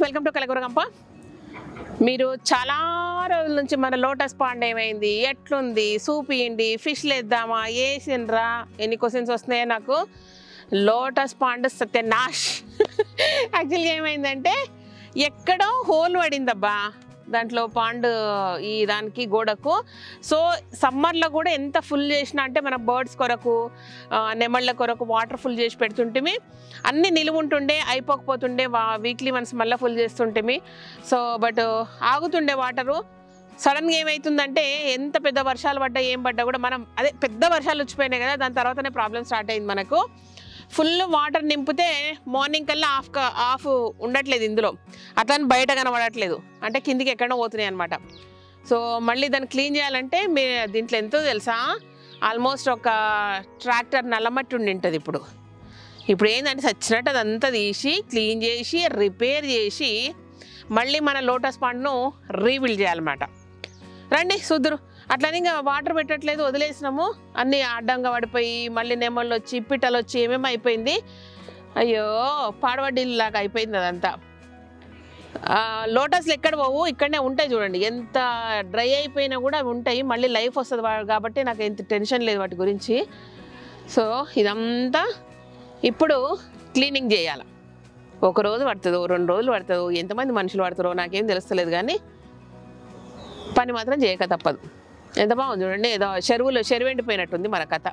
Welcome to కలగురగంప మీరు చాలా రోజుల నుంచి మన లోటస్ పాండ్ ఏమైంది ఎట్లుంది సూపియండి ఫిష్ లేద్దామా వేసిండ్రా ఎన్ని క్వశ్చన్స్ వస్తున్నాయో నాకు లోటస్ పాండ్ సత్యనాష్ యాక్చువల్గా ఏమైందంటే ఎక్కడో హోల్ పడిందబ్బా దాంట్లో పాండ్ ఈ దానికి గోడకు సో సమ్మర్లో కూడా ఎంత ఫుల్ చేసినా అంటే మన బర్డ్స్ కొరకు ఆ, నెమళ్ళ కొరకు వాటర్ ఫుల్ చేసి పెడుతుంటిమి అన్ని నిలువ ఉంటుండే అయిపోకపోతుండే వీక్లీ వన్స్ మళ్ళీ ఫుల్ చేస్తుంటిమి సో బట్ ఆగుతుండే వాటరు సడన్గా ఏమవుతుందంటే ఎంత పెద్ద వర్షాలు పడ్డా ఏం పడ్డా కూడా మనం అదే పెద్ద వర్షాలు వచ్చిపోయినాయి కదా దాని తర్వాతనే ప్రాబ్లం స్టార్ట్ అయింది మనకు ఫుల్ వాటర్ నింపితే మార్నింగ్ కల్లా ఆఫ్ ఆఫ్ ఉండట్లేదు ఇందులో అట్లా అని బయట కనబడట్లేదు అంటే కిందికి ఎక్కడో పోతున్నాయి అనమాట సో మళ్ళీ దాన్ని క్లీన్ చేయాలంటే మీ దీంట్లో ఎంతో తెలుసా ఆల్మోస్ట్ ఒక ట్రాక్టర్ నల్లమట్టి ఉండి ఉంటుంది ఇప్పుడు ఇప్పుడు ఏంటంటే చచ్చినట్టు అదంతా తీసి క్లీన్ చేసి రిపేర్ చేసి మళ్ళీ మన లోటస్ పాండ్ను రీబిల్డ్ చేయాలన్నమాట రండి సుద్దురు అట్లని ఇంకా వాటర్ పెట్టట్లేదు వదిలేసినాము అన్నీ అడ్డంగా పడిపోయి మళ్ళీ నెమళ్ళు వచ్చి పిట్టలు వచ్చి ఏమేమి అయిపోయింది అయ్యో పాడవడ్డీలాగా అయిపోయింది అదంతా ఆ, లోటస్లు ఎక్కడ పోవు ఇక్కడనే ఉంటాయి చూడండి ఎంత డ్రై అయిపోయినా కూడా అవి ఉంటాయి మళ్ళీ లైఫ్ వస్తుంది వా- కాబట్టి నాకు ఎంత టెన్షన్ లేదు వాటి గురించి సో ఇదంతా ఇప్పుడు క్లీనింగ్ చేయాలి ఒక రోజు పడుతుందో రెండు రోజులు పడుతుందో ఎంతమంది మనుషులు పడతారో నాకేం తెలుస్తలేదు కానీ పని మాత్రం చేయక తప్పదు ఎంత బాగుంది చూడండి ఏదో చెరువులో చెరువు ఎండిపోయినట్టుంది మన కథ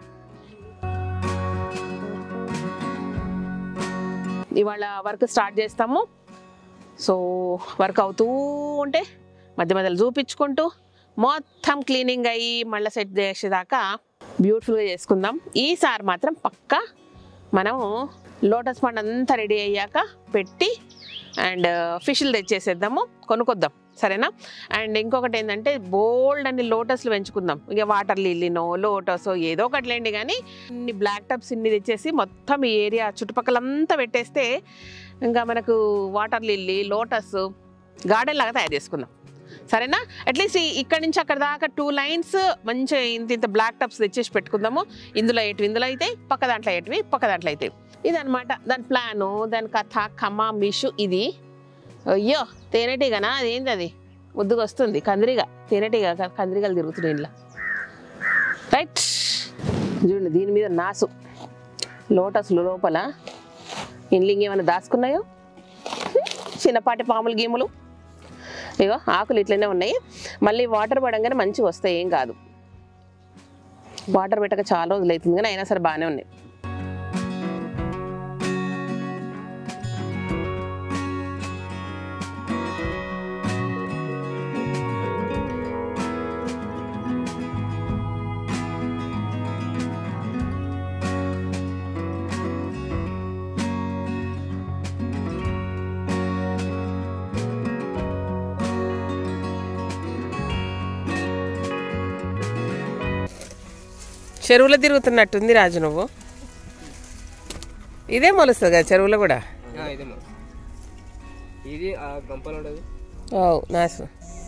ఇవాళ వర్క్ స్టార్ట్ చేస్తాము సో వర్క్ అవుతూ ఉంటే మధ్య మధ్యలో చూపించుకుంటూ మొత్తం క్లీనింగ్ అయ్యి మళ్ళీ సెట్ చేసేదాకా బ్యూటిఫుల్గా చేసుకుందాం ఈసారి మాత్రం పక్కా మనము లోటస్ పండు అంతా రెడీ అయ్యాక పెట్టి అండ్ ఫిష్లు తెచ్చేసేద్దాము కొనుక్కొద్దాం సరేనా అండ్ ఇంకొకటి ఏంటంటే బోల్డ్ అన్ని లోటస్లు పెంచుకుందాం ఇక వాటర్ లిల్లీనో లోటసో ఏదో ఒకటి లేండి కానీ ఇన్ని బ్లాక్ టబ్స్ ఇన్ని తెచ్చేసి మొత్తం ఈ ఏరియా చుట్టుపక్కలంతా పెట్టేస్తే ఇంకా మనకు వాటర్ లిల్లీ లోటస్ గార్డెన్ లాగా తయారు చేసుకుందాం సరేనా అట్లీస్ట్ ఇక్కడ నుంచి అక్కడ దాకా టూ లైన్స్ మంచిగా ఇంత ఇంత బ్లాక్ టబ్స్ తెచ్చేసి పెట్టుకుందాము ఇందులో ఎటు ఇందులో అయితే పక్క దాంట్లో ఎటువి పక్క దాంట్లో అయితే ఇదనమాట దాని ప్లాను దాని కథ కమ మిషు ఇది అయ్యో తేనెటీగనా అదేంటి అది ముద్దుగా వస్తుంది కందిరిగా తేనెటీగ కాదు, కందిరిగలు తిరుగుతున్నాయి ఇంట్లో రైట్ చూడండి దీని మీద నాసు లోటస్లు లోపల ఇండ్లింగ్ ఏమైనా దాచుకున్నాయో చిన్నపాటి పాములు గీములు ఇగో ఆకులు ఇట్లనే ఉన్నాయి మళ్ళీ వాటర్ పడంగానే మంచిగా వస్తాయి ఏం కాదు వాటర్ పెట్టక చాలా రోజులు అవుతుంది కానీ అయినా సరే బాగానే ఉన్నాయి చెరువులో తిరుగుతున్నట్టుంది రాజు నువ్వు ఇదే మొలుస్తుంది కదా చెరువులో కూడా ఆ, ఇదే మరి. ఇది ఆ గంపలు ఉండదు ఓ నాసు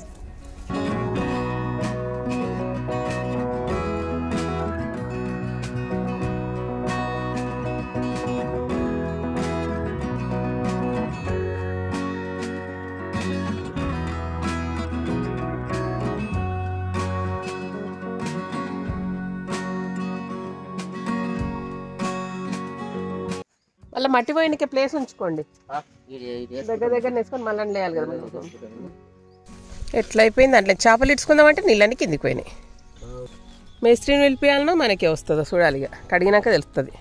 మళ్ళీ మట్టి పోయినకే ప్లేస్ ఉంచుకోండి దగ్గర దగ్గర వేసుకొని మళ్ళీ లేయాలి కదా మనం. ఎట్లా అయిపోయింది అట్లా చేపలు ఇడ్చుకుందామంటే నీళ్ళని కిందికి పోయినాయి మేస్త్రిని వెళ్ళిపోయాలనో మనకే వస్తుందో చూడాలి ఇక కడిగినాక తెలుస్తుంది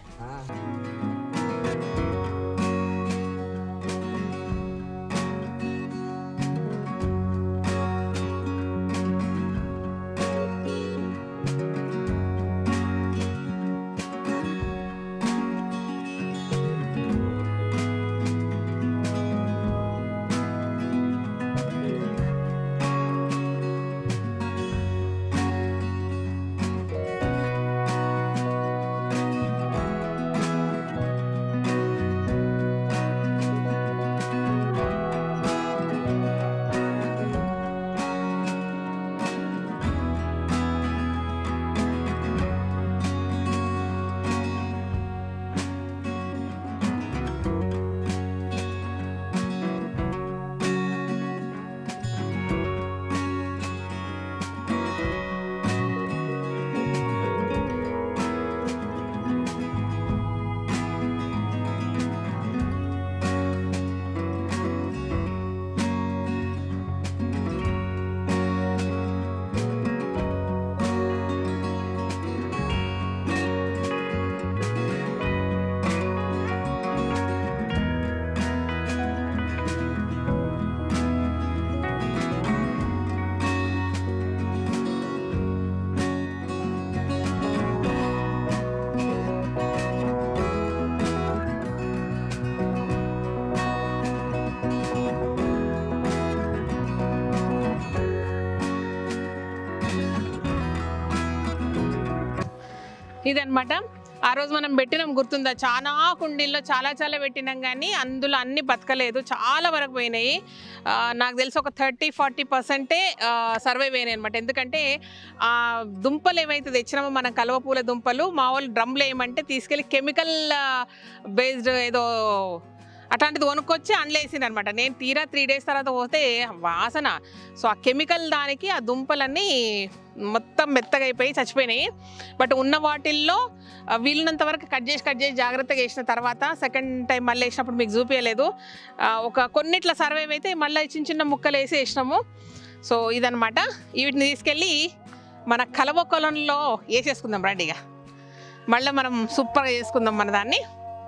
ఇదన్నమాట ఆ రోజు మనం పెట్టినాం గుర్తుందా చాలా కుండీల్లో చాలా చాలా పెట్టినాం కానీ అందులో అన్ని బతకలేదు చాలా వరకు పోయినాయి ఆ, నాకు తెలిసి ఒక థర్టీ ఫార్టీ పర్సెంటే సర్వైవ్ అయినాయి అనమాట ఎందుకంటే ఆ దుంపలు ఏవైతే తెచ్చినామో మనం కలువ పూల దుంపలు మా వాళ్ళు డ్రమ్లు వేయమంటే తీసుకెళ్ళి కెమికల్ బేస్డ్ ఏదో అట్లాంటిది కొనుక్కొచ్చి అండ్లేసింది అనమాట నేను తీరా త్రీ డేస్ తర్వాత పోతే వాసన సో ఆ కెమికల్ దానికి ఆ దుంపలన్నీ మొత్తం మెత్తగా అయిపోయి చచ్చిపోయినాయి బట్ ఉన్న వాటిల్లో ఆ, వీలున్నంత వరకు కట్ చేసి కట్ చేసి జాగ్రత్తగా వేసిన తర్వాత సెకండ్ టైం మళ్ళీ వేసినప్పుడు మీకు చూపించలేదు ఆ, ఒక కొన్నిట్ల సర్వైవ్ అయితే మళ్ళీ చిన్న చిన్న ముక్కలు వేసి వేసినాము సో ఇదనమాట వీటిని తీసుకెళ్ళి మన కలవ కొలంలో వేసేసుకుందాం రెడీగా మళ్ళీ మనం సూపర్గా చేసుకుందాం మన దాన్ని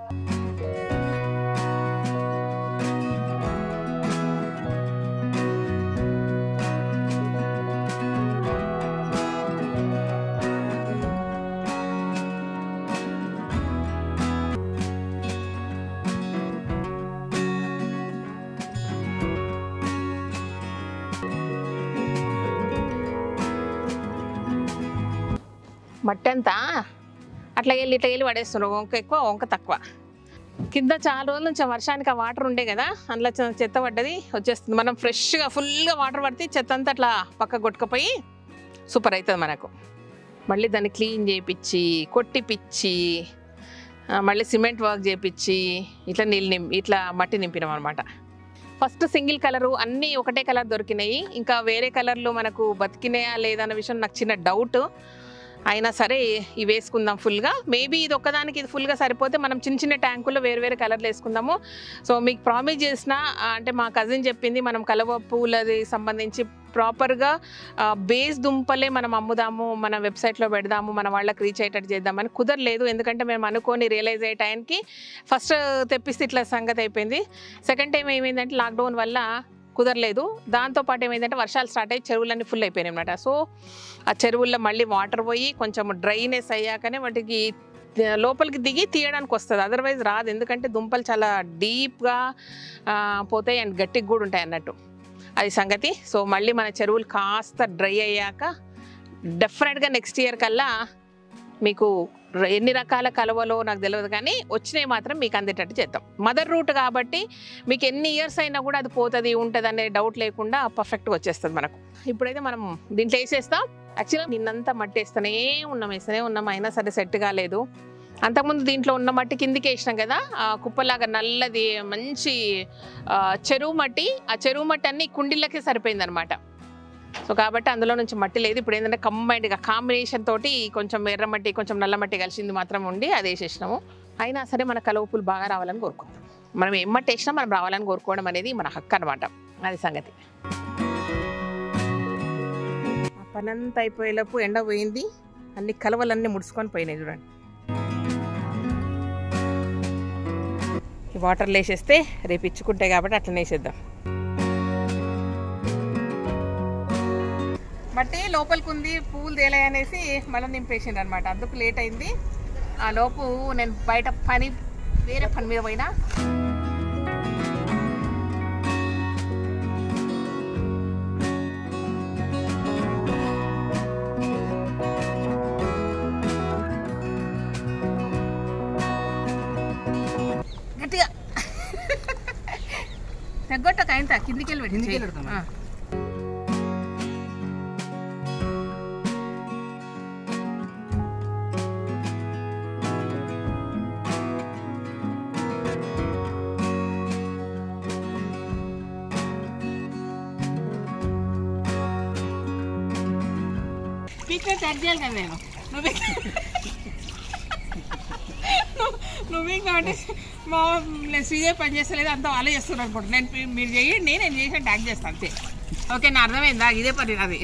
మట్టి అంతా అట్లా వెళ్ళి ఇట్లా వెళ్ళి పడేస్తున్నారు వంక ఎక్కువ వంక తక్కువ కింద చాలా రోజుల నుంచి ఆ వర్షానికి ఆ వాటర్ ఉండే కదా అందులో చిన్న చెత్త పడ్డది వచ్చేస్తుంది మనం ఫ్రెష్గా ఫుల్గా వాటర్ పడితే చెత్త అంతా అట్లా పక్క కొట్టుకుపోయి సూపర్ అవుతుంది మనకు మళ్ళీ దాన్ని క్లీన్ చేయించి కొట్టిపిచ్చి ఆ, మళ్ళీ సిమెంట్ వర్క్ చేయించి ఇట్లా నీళ్ళు నిం ఇట్లా మట్టి నింపినాం అనమాట ఫస్ట్ సింగిల్ కలరు అన్నీ ఒకటే కలర్ దొరికినాయి ఇంకా వేరే కలర్లు మనకు బతికినాయా లేదా అన్న విషయం నాకు చిన్న డౌట్ అయినా సరే ఇవి వేసుకుందాం ఫుల్గా మేబీ ఇది ఒక్కదానికి ఇది ఫుల్గా సరిపోతే మనం చిన్న చిన్న ట్యాంకుల్లో వేరు వేరే కలర్లు వేసుకుందాము సో మీకు ప్రామిస్ చేసిన ఆ, అంటే మా కజిన్ చెప్పింది మనం కలవ పూలది సంబంధించి ప్రాపర్గా బేస్ దుంపలే మనం అమ్ముదాము మన వెబ్సైట్లో పెడదాము మన వాళ్ళకి రీచ్ అయ్యేటట్టు చేద్దామని కుదరలేదు ఎందుకంటే మేము అనుకొని రియలైజ్ అయ్యే టైంకి ఫస్ట్ తెప్పిస్తే ఇట్లా సంగతి అయిపోయింది సెకండ్ టైం ఏమైందంటే లాక్డౌన్ వల్ల కుదరలేదు దాంతోపాటు ఏమైందంటే వర్షాలు స్టార్ట్ అయ్యి చెరువులన్నీ ఫుల్ అయిపోయినాయి అనమాట సో ఆ చెరువుల్లో మళ్ళీ వాటర్ పోయి కొంచెం డ్రైనెస్ అయ్యాకనే వాటికి లోపలికి దిగి తీయడానికి వస్తుంది అదర్వైజ్ రాదు ఎందుకంటే దుంపలు చాలా డీప్గా పోతాయి అండ్ గట్టిగా కూడా ఉంటాయి అన్నట్టు అది సంగతి సో మళ్ళీ మన చెరువులు కాస్త డ్రై అయ్యాక డెఫినెట్గా నెక్స్ట్ ఇయర్ కల్లా మీకు ర- ఎన్ని రకాల కలువలో నాకు తెలియదు కానీ వచ్చినవి మాత్రం మీకు అందేటట్టు చేద్దాం మదర్ రూట్ కాబట్టి మీకు ఎన్ని ఇయర్స్ అయినా కూడా అది పోతుంది ఉంటుంది అనే డౌట్ లేకుండా పర్ఫెక్ట్గా వచ్చేస్తుంది మనకు ఇప్పుడైతే మనం దీంట్లో వేసేస్తాం యాక్చువల్గా నిన్నంతా మట్టి వేస్తూనే ఉన్నాం వేస్తూనే ఉన్నాం అయినా సరే సెట్ కాలేదు అంతకుముందు దీంట్లో ఉన్న మట్టి కిందికి వేసినాం కదా ఆ కుప్పలాగా నల్లది మంచి ఆ, చెరువు మట్టి ఆ చెరువు మట్టి అన్ని కుండీలకే సరిపోయింది అనమాట సో కాబట్టి అందులో నుంచి మట్టి లేదు ఇప్పుడు ఏంటంటే కంబైన్డ్గా కాంబినేషన్ తోటి కొంచెం ఎర్ర మట్టి కొంచెం నల్ల మట్టి కలిసింది మాత్రం ఉండి అది వేసేసినాము అయినా సరే మన కలువపులు బాగా రావాలని కోరుకుంటాం మనం ఏం మట్టి వేసినా మనం రావాలని కోరుకోవడం అనేది మన హక్కు అనమాట అది సంగతి ఆ పనంతా అయిపోయేలోపు ఎండ పోయింది అన్ని కలవలన్నీ ముడుచుకొని పోయినాయి చూడండి ఈ వాటర్లో వేసేస్తే రేపు ఇచ్చుకుంటాయి కాబట్టి అట్లనే వేసేద్దాం మట్టి లోపలికి ఉంది పూలు తేలాయి అనేసి మళ్ళీ నింపేసిండ్రు అనమాట అందుకు లేట్ అయింది ఆ లోపు నేను బయట పని వేరే పని మీద పోయినా గట్టిగా తగ్గొట్టక ఆయన కిందికి వెళ్ళి పెట్టి కిందికి చెయ్యి. వెళ్ళి పెడతామా? ఆ. స్పీకర్ సెట్ చేయాలి కదా నేను నువ్వే నువ్వు- నువ్వే కాబట్టి మా నేను శ్రీదేవి పని చేస్తలేదు అంతా వాళ్ళే చేస్తున్నారు అనుకుంటా నేను మీ- మీరు చేయండి నేను చేసిన ట్యాగ్ చేస్తాను అంతే ఓకే నా అర్థమైందా ఇదే పని అది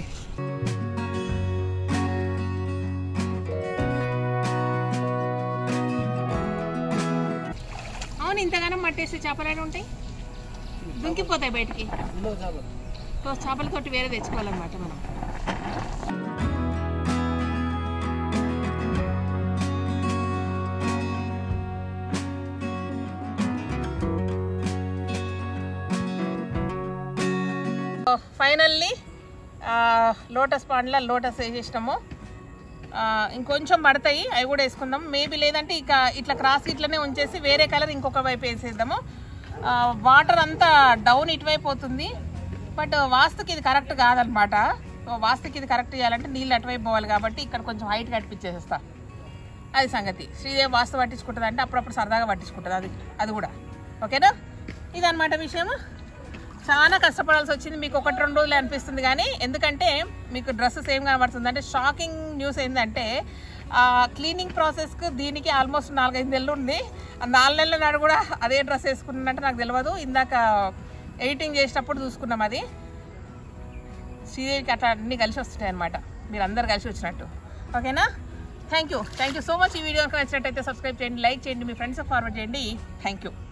అవును ఇంతగానో మట్టేస్తే చేపలు ఉంటాయి దుంకిపోతాయి బయటికి సో చేపలతోటి వేరే తెచ్చుకోవాలన్నమాట మనం ఫైనల్లీ లోటస్ పాండ్లో లోటస్ వేసేసినాము ఆ, ఇంకొంచెం పడతాయి అవి కూడా వేసుకుందాం మేబీ లేదంటే ఇక ఇట్లా క్రాస్ ఇట్లనే ఉంచేసి వేరే కలర్ ఇంకొక వైపు వేసేద్దాము ఆ, వాటర్ అంతా డౌన్ ఇటువైపు పోతుంది బట్ వాస్తుకి ఇది కరెక్ట్ కాదనమాట సో వాస్తుకి ఇది కరెక్ట్ చేయాలంటే నీళ్ళు అటువైపు పోవాలి కాబట్టి ఇక్కడ కొంచెం హైట్ కట్టించేసేస్తా అది సంగతి శ్రీదేవి వాస్తు పట్టించుకుంటుంది అంటే అప్పుడప్పుడు సరదాగా పట్టించుకుంటుంది అది అది కూడా ఓకేనా ఇదన్నమాట విషయం చాలా కష్టపడాల్సి వచ్చింది మీకు ఒకటి రెండు రోజులు అనిపిస్తుంది కానీ ఎందుకంటే మీకు డ్రెస్ సేమ్ కనబడుతుంది అంటే షాకింగ్ న్యూస్ ఏంటంటే క్లీనింగ్ ప్రాసెస్కి దీనికి ఆల్మోస్ట్ నాలుగైదు నెలలు ఉంది ఆ నాలుగు నెలల నాడు కూడా అదే డ్రెస్ వేసుకున్నట్టు నాకు తెలియదు ఇందాక ఎడిటింగ్ చేసేటప్పుడు చూసుకున్నాం అది శ్రీదేవికి అట్లా అన్నీ కలిసి వస్తున్నాయి అనమాట మీరు అందరు కలిసి వచ్చినట్టు ఓకేనా thank you thank you so much ఈ వీడియో నచ్చినట్టయితే సబ్స్క్రైబ్ చేయండి లైక్ చేయండి మీ ఫ్రెండ్స్కి ఫార్వర్డ్ చేయండి థ్యాంక్ యూ